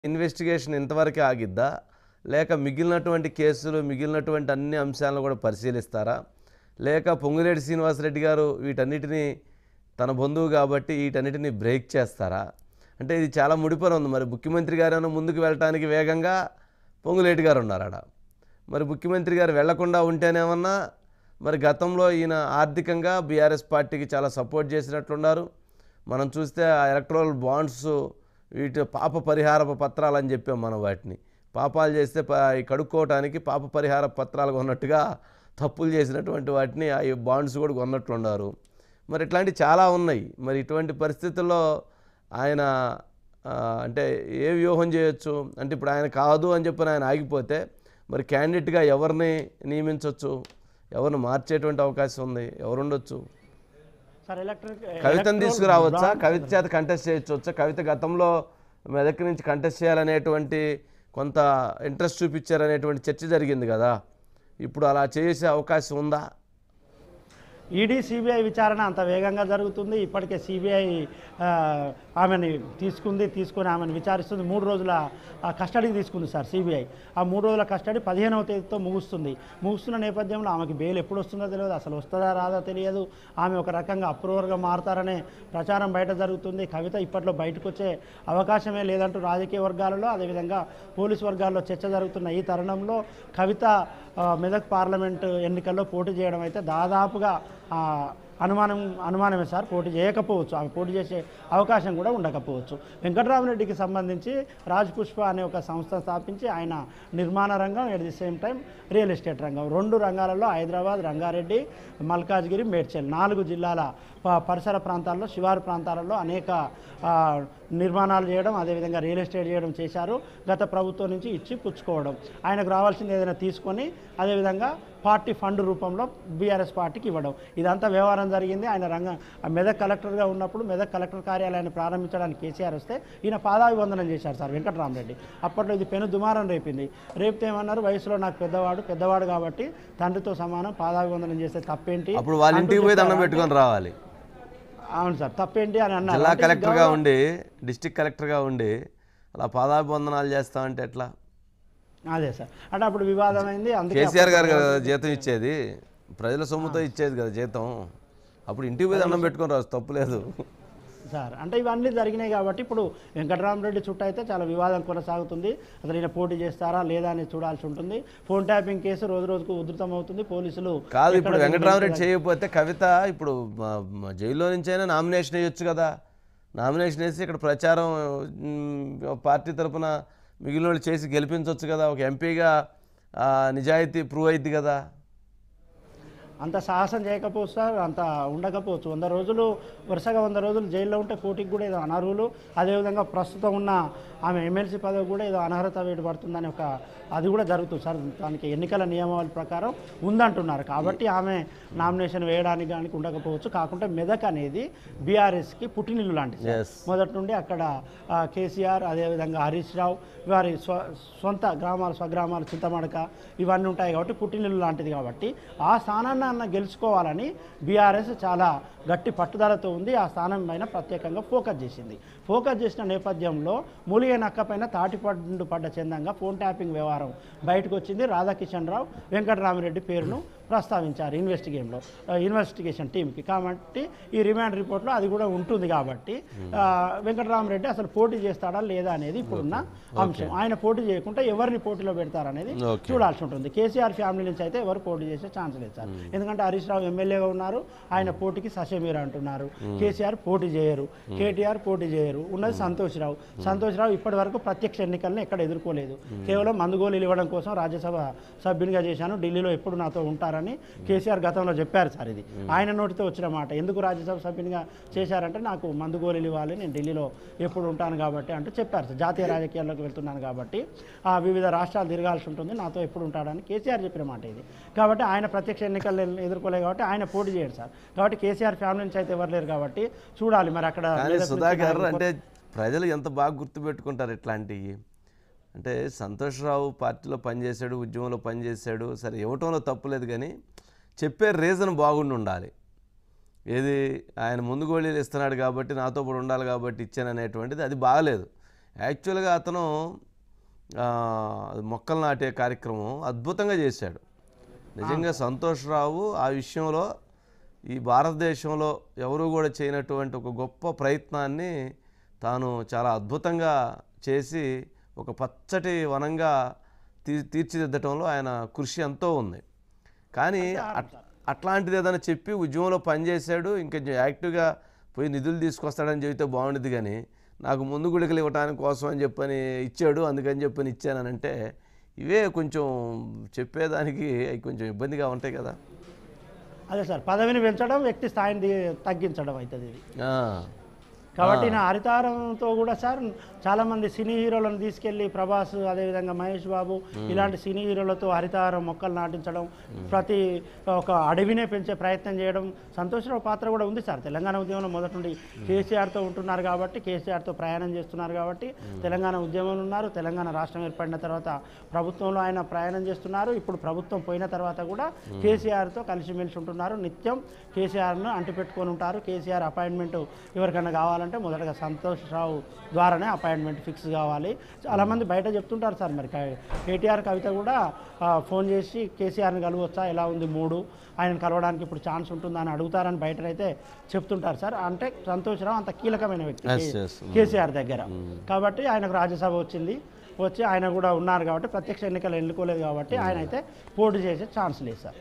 Investigation ఇంతవరకే ఆగిద్దా లేక మిగిలినటువంటి కేసులు మిగిలినటువంటి అన్ని అంశాలను కూడా పరిశీలిస్తారా లేక పొంగులేటి శ్రీనివాసరెడ్డి గారు వీటన్నిటిని తన బంధువు కాబట్టి వీటన్నిటిని బ్రేక్ చేస్తారా అంటే ఇది చాలా ముడిపని ఉంది మరి ముఖ్యమంత్రి గారు ముందుకు వెళ్ళటానికి వేగంగా పొంగులేటి గారు ఉన్నారు ఆడ మరి ముఖ్యమంత్రి గారు వెళ్లకుండా ఉంటేనేమన్నా మరి గతంలో ఈయన ఆర్థికంగా బీఆర్ఎస్ పార్టీకి చాలా సపోర్ట్ చేసినట్లున్నారు మనం చూస్తే ఆ ఎలక్ట్రల్ బాండ్స్ వీటి పాప పరిహార పత్రాలు అని చెప్పాం మనం వాటిని పాపాలు చేస్తే ప- ఈ కడుక్కోవటానికి పాప పరిహార పత్రాలు కొన్నట్టుగా తప్పులు చేసినటువంటి వాటిని ఆ బాండ్స్ కూడా కొన్నట్లున్నారు మరి ఇట్లాంటివి చాలా ఉన్నాయి మరి ఇటువంటి పరిస్థితుల్లో ఆయన ఆ, అంటే ఏ వ్యూహం చేయొచ్చు అంటే ఇప్పుడు ఆయన కాదు అని చెప్పి ఆయన ఆగిపోతే మరి క్యాండిడేట్గా ఎవరిని నియమించవచ్చు ఎవరిని మార్చేటువంటి అవకాశం ఉంది ఎవరు ఉండొచ్చు సార్ ఎలక్ట్రిక్ కవితను తీసుకురావచ్చా కవిత చేత కంటెస్ట్ చేయొచ్చా కవిత గతంలో మెదక్ నుంచి కంటెస్ట్ చేయాలనేటువంటి కొంత ఇంట్రెస్ట్ చూపించారనేటువంటి చర్చ జరిగింది కదా ఇప్పుడు అలా చేసే అవకాశం ఉందా ఈడీ సిబిఐ విచారణ అంత వేగంగా జరుగుతుంది ఇప్పటికే సిబిఐ ఆమెని తీసుకుంది తీసుకొని ఆమెను విచారిస్తుంది మూడు రోజుల ఆ, కస్టడీకి తీసుకుంది సార్ సిబిఐ ఆ మూడు రోజుల కస్టడీ పదిహేనవ తేదీతో ముగుస్తుంది ముగుస్తున్న నేపథ్యంలో ఆమెకి బెయిల్ ఎప్పుడు వస్తుందో తెలియదు అసలు వస్తుందా రాదా తెలియదు ఆమె ఒక రకంగా అప్రూవర్గా మారతారనే ప్రచారం బయట జరుగుతుంది కవిత ఇప్పట్లో బయటకు వచ్చే అవకాశమే లేదంటూ రాజకీయ వర్గాలలో అదేవిధంగా పోలీసు వర్గాల్లో చర్చ జరుగుతున్న ఈ తరుణంలో కవిత ఆ, మెదక్ పార్లమెంట్ ఎన్నికల్లో పోటీ చేయడం అయితే దాదాపుగా ఆ, అనుమానం అనుమానమే సార్ పోటీ చేయకపోవచ్చు ఆమె పోటీ చేసే అవకాశం కూడా ఉండకపోవచ్చు వెంకటరామరెడ్డికి సంబంధించి రాజ్ పుష్ప అనే ఒక సంస్థ స్థాపించి ఆయన నిర్మాణ రంగం at the same time real estate రంగం రెండు రంగాలలో హైదరాబాద్ రంగారెడ్డి మల్కాజ్గిరి మేడ్చల్ నాలుగు జిల్లాల ప- పరిసర ప్రాంతాల్లో శివారు ప్రాంతాలలో అనేక ఆ, నిర్మాణాలు చేయడం అదేవిధంగా రియల్ ఎస్టేట్ చేయడం చేశారు గత ప్రభుత్వం నుంచి ఇచ్చి పుచ్చుకోవడం ఆయనకు రావాల్సింది ఏదైనా తీసుకొని అదేవిధంగా పార్టీ ఫండ్ రూపంలో బీఆర్ఎస్ పార్టీకి ఇవ్వడం ఇదంతా వ్యవహారం జరిగింది ఆయన రంగ ఆ మెదక్ కలెక్టర్గా ఉన్నప్పుడు మెదక్ కలెక్టర్ కార్యాలయాన్ని ప్రారంభించడానికి కేసీఆర్ వస్తే ఈయన పాదాభివందనం చేశారు సార్ వెంకటరామరెడ్డి అప్పట్లో ఇది పెను దుమారం రేపింది రేపితే ఏమన్నారు వయసులో నాకు పెద్దవాడు పెద్దవాడు కాబట్టి తండ్రితో సమానం పాదాభివందనం చేస్తే తప్పేంటి అప్పుడు వాళ్ళ అంటూ ఇంటికి పోయి దండం చెప్పారు. పెట్టుకొని రావాలి అవును సార్ తప్పేంటి అని అన్నారు జిల్లా అంటే కలెక్టర్గా ఉండి డిస్టిక్ కలెక్టర్గా ఉండి అలా పాదాభివందనాలు చేస్తామంటే ఎట్లా అదే సార్ అంటే అప్పుడు వివాదం అయింది అందుకే కేసీఆర్ గారు కదా జీతం ఇచ్చేది ప్రజల సొమ్ముతో ఇచ్చేది కదా జీతం అప్పుడు ఇంటికి పోయి దండం పెట్టుకొని రాదు తప్పులేదు సార్ అంటే ఇవన్నీ జరిగినాయి కాబట్టి ఇప్పుడు వెంకటరామరెడ్డి చుట్టూ అయితే చాలా వివాదం కొనసాగుతుంది అసలు ఈయన పోటీ చేస్తారా లేదా అని చూడాల్సి ఉంటుంది ఫోన్ ట్యాపింగ్ కేసు రోజు రోజుకు ఉధృతం అవుతుంది పోలీసులు కాదు ఇప్పుడు ఎక్కడ వెంకటరామరెడ్డి చేయకపోతే కవిత ఇప్పుడు మా- మా జైల్లో నుంచైనా నామినేషన్ వేయొచ్చు కదా నామినేషన్ వేసి ఇక్కడ ప్రచారం మ్, పార్టీ తరపున మిగిలిన వాళ్ళు చేసి గెలిపించవచ్చు కదా ఒక ఎంపీగా ఆ, నిజాయితీ ప్రూవ్ అయింది కదా అంత సాహసం చేయకపోవచ్చు సార్ అంత ఉండకపోవచ్చు వంద రోజులు వరుసగా వంద రోజులు జైల్లో ఉంటే పోటీకి కూడా ఏదో అనర్హులు అదేవిధంగా ప్రస్తుతం ఉన్న ఆమె ఎమ్మెల్సీ పదవి కూడా ఏదో అనర్హత వేటు పడుతుందని ఒక అది కూడా జరుగుతుంది సార్ దానికి ఎన్నికల నియమావళి ప్రకారం ఉందంటున్నారు కాబట్టి ఆమె నామినేషన్ వేయడానికి కానీ ఉండకపోవచ్చు కాకుంటే మెదక్ అనేది బీఆర్ఎస్కి పుట్టినిల్లు లాంటిది సార్. Yes. మొదటి నుండి అక్కడ ఆ, కేసీఆర్ అదేవిధంగా హరీష్ రావు వారి స్వ సొంత గ్రామాలు స్వగ్రామాలు చింతమడక ఇవన్నీ ఉంటాయి కాబట్టి పుట్టినిల్లు లాంటిది కాబట్టి ఆ స్థానాన్ని అన్న గెలుచుకోవాలని బీఆర్ఎస్ చాలా గట్టి పట్టుదలతో ఉంది ఆ స్థానం పైన ప్రత్యేకంగా ఫోకస్ చేసింది ఫోకస్ చేసిన నేపథ్యంలో మూలిగే నక్క పైన తాటిపండు పడ్డ చందంగా ఫోన్ ట్యాపింగ్ వ్యవహారం బయటకు వచ్చింది రాధాకిషన్ రావు వెంకటరామిరెడ్డి పేరును ప్రస్తావించారు ఇన్వెస్టిగేషన్లో ఇన్వెస్టిగేషన్ టీంకి కాబట్టి ఈ రిమాండ్ రిపోర్ట్లో అది కూడా ఉంటుంది కాబట్టి ఆ, వెంకటరామరెడ్డి అసలు పోటీ చేస్తాడా లేదా అనేది ఇప్పుడున్న అంశం ఆయన పోటీ చేయకుండా ఎవరిని పోటీలో పెడతారనేది Okay. చూడాల్సి ఉంటుంది కేసీఆర్ ఫ్యామిలీ నుంచి అయితే ఎవరు పోటీ చేసే ఛాన్స్ లేదు సార్ ఎందుకంటే హరీష్ రావు ఎమ్మెల్యేగా ఉన్నారు ఆయన పోటీకి ససేమీర్ అంటున్నారు కేసీఆర్ పోటీ చేయరు కేటీఆర్ పోటీ చేయరు ఉన్నది సంతోష్ రావు సంతోష్ రావు ఇప్పటి వరకు ప్రత్యక్ష ఎన్నికలను ఎక్కడ ఎదుర్కోలేదు కేవలం మందుగోళీలు ఇవ్వడం కోసం రాజ్యసభ సభ్యునిగా చేశాను ఢిల్లీలో ఎప్పుడు నాతో ఉంటారని కేసీఆర్ గతంలో చెప్పారు సార్ ఇది ఆయన నోటితో వచ్చిన మాట ఎందుకు రాజ్యసభ సభ్యునిగా చేశారంటే నాకు మందుగోళీలు ఇవ్వాలి నేను ఢిల్లీలో ఎప్పుడు ఉంటాను కాబట్టి అంటూ చెప్పారు సార్ జాతీయ రాజకీయాల్లోకి వెళ్తున్నాను కాబట్టి ఆ వివిధ రాష్ట్రాలు తిరగాల్సి ఉంటుంది నాతో ఎప్పుడు ఉంటాడని కేసీఆర్ చెప్పిన మాట ఇది కాబట్టి ఆయన ప్రత్యక్ష ఎన్నికలు ఎదుర్కోలేదు కాబట్టి ఆయన పోటీ చేయడు సార్ కాబట్టి కేసీఆర్ ఫ్యామిలీ నుంచి అయితే ఎవరు లేరు కాబట్టి చూడాలి మరి అక్కడ కానీ మెదక్ నుంచి సుధాకర్ నాయకులు అంటే ప్రజలు ఎంత బాగా గుర్తుపెట్టుకుంటారు ఇట్లాంటివి అంటే సంతోష్రావు పార్టీలో పనిచేశాడు ఉద్యమంలో పనిచేశాడు సరే ఇవ్వటంలో తప్పులేదు కానీ చెప్పే రీజన్ బాగుండి ఉండాలి ఏది ఆయన ముందు గోళీలు ఇస్తున్నాడు కాబట్టి నాతో పాటు ఉండాలి కాబట్టి ఇచ్చాను అనేటువంటిది అది బాగలేదు యాక్చువల్గా అతను ఆ, అది మొక్కలు నాటే కార్యక్రమం అద్భుతంగా చేశాడు నిజంగా సంతోష్రావు ఆ విషయంలో ఈ భారతదేశంలో ఎవరు కూడా చేయనటువంటి ఒక గొప్ప ప్రయత్నాన్ని తాను చాలా అద్భుతంగా చేసి ఒక పచ్చటి వనంగా తీ తీర్చిదిద్దటంలో ఆయన కృషి ఎంతో ఉంది కానీ అట్- అట్లాంటిది ఏదైనా చెప్పి ఉద్యమంలో పనిచేశాడు ఇంకా యాక్టివ్గా పోయి నిధులు తీసుకొస్తాడని చెబితే బాగుండేది కానీ నాకు ముందు గుళికలు ఇవ్వడానికి కోసం అని చెప్పని ఇచ్చాడు అందుకని చెప్పని ఇచ్చానంటే ఇవే కొంచెం చెప్పేదానికి అవి కొంచెం ఇబ్బందిగా ఉంటాయి కదా అదే సార్ పదవిని పెంచడం వ్యక్తి స్థాయిని ది- తగ్గించడం అవుతుంది ఇది ఆ, కాబట్టి నా హరితారంతో కూడా సార్ చాలా మంది సినీ హీరోలను తీసుకెళ్లి ప్రభాస్ అదేవిధంగా మహేష్ బాబు ఇలాంటి సినీ హీరోలతో హరితారం మొక్కలు నాటించడం ప్రతి ఒక అడవినే పెంచే ప్రయత్నం చేయడం సంతోషరావు పాత్ర కూడా ఉంది సార్ తెలంగాణ ఉద్యమంలో మొదటి నుండి కేసీఆర్తో ఉంటున్నారు కాబట్టి కేసీఆర్తో ప్రయాణం చేస్తున్నారు కాబట్టి తెలంగాణ ఉద్యమంలో ఉన్నారు తెలంగాణ రాష్ట్రం ఏర్పడిన తర్వాత ప్రభుత్వంలో ఆయన ప్రయాణం చేస్తున్నారు ఇప్పుడు ప్రభుత్వం పోయిన తర్వాత కూడా కేసీఆర్తో కలిసిమెలిసి ఉంటున్నారు నిత్యం కేసీఆర్ను అంటిపెట్టుకొని ఉంటారు కేసీఆర్ అపాయింట్మెంట్ ఎవరికైనా కావాలంటే మొదటగా సంతోష్ రావు ద్వారానే అపాయింట్మెంట్ ఫిక్స్ కావాలి చాలామంది బయట చెప్తుంటారు సార్ మరి క- కేటీఆర్ కవిత కూడా ఆ, ఫోన్ చేసి కేసీఆర్ని కలవచ్చా ఎలా ఉంది మూడు ఆయన కలవడానికి ఇప్పుడు ఛాన్స్ ఉంటుందా అని అడుగుతారని బయటనైతే చెప్తుంటారు సార్ అంటే సంతోష్ రావు అంత కీలకమైన వ్యక్తి Yes, కే- yes. కేసీఆర్ దగ్గర కాబట్టి ఆయనకు రాజ్యసభ వచ్చింది వచ్చి ఆయన కూడా ఉన్నారు కాబట్టి ప్రత్యక్ష ఎన్నికలు ఎన్నుకోలేదు కాబట్టి ఆయన అయితే పోటీ చేసే ఛాన్స్ లేదు సార్